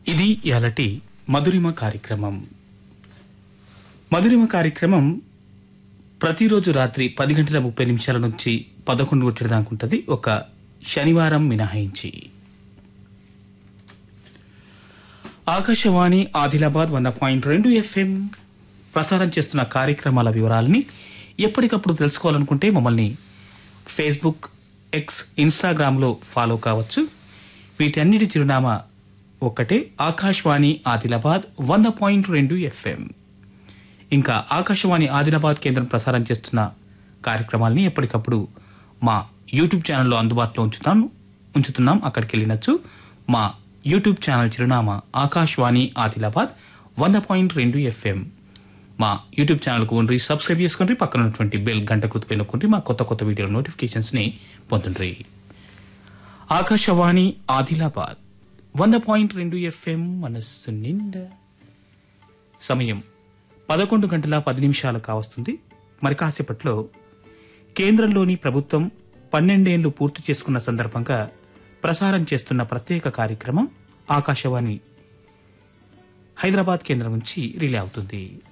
ఇది ఇయాలటి మధురిమ కార్యక్రమం మధురిమ కార్యక్రమం ప్రతిరోజు రాత్రి పది గంటల ముప్పై నిమిషాల నుంచి పదకొండు గంటల దాకా ఉంటుంది ఒక శనివారం మినహాయించి ఆకాశవాణి ఆదిలాబాద్ వంద పాయింట్ రెండు ఎఫ్ఎం ప్రసారం చేస్తున్న కార్యక్రమాల వివరాలని ఎప్పటికప్పుడు తెలుసుకోవాలనుకుంటే మమ్మల్ని ఫేస్బుక్ ఎక్స్ ఇన్స్టాగ్రామ్లో ఫాలో కావచ్చు వీటన్నిటి చిరునామా ఒక్కటే ఆకాశవాణి ఆదిలాబాద్ వంద పాయింట్ రెండు ఎఫ్ఎం ఇంకా ఆకాశవాణి ఆదిలాబాద్ కేంద్రం ప్రసారం చేస్తున్న కార్యక్రమాలని ఎప్పటికప్పుడు మా యూట్యూబ్ ఛానల్లో అందుబాటులో ఉంచుతాం ఉంచుతున్నాం అక్కడికి వెళ్ళినచ్చు మా యూట్యూబ్ ఛానల్ చిరునామా ఆకాశవాణి ఆదిలాబాద్ వంద పాయింట్ రెండు ఎఫ్ఎం మా యూట్యూబ్ ఛానల్కు ఉండి సబ్స్క్రైబ్ చేసుకుని పక్కన ఉన్నటువంటి బెల్ గంట గుర్తుపై నొక్కుంటే మా కొత్త కొత్త వీడియో నోటిఫికేషన్స్ని పొందండి ఆకాశవాణి ఆదిలాబాద్ వంద పాయింట్ రెండు ఎఫ్ఎం మనస్సు నిండా సమయం పదకొండు గంటల పది నిమిషాలు కావస్తుంది మరి కాసేపట్లో కేంద్రంలోని ప్రభుత్వం పన్నెండేళ్లు పూర్తి చేసుకున్న సందర్భంగా ప్రసారం చేస్తున్న ప్రత్యేక కార్యక్రమం ఆకాశవాణి హైదరాబాద్ కేంద్రం నుంచి రిలే అవుతుంది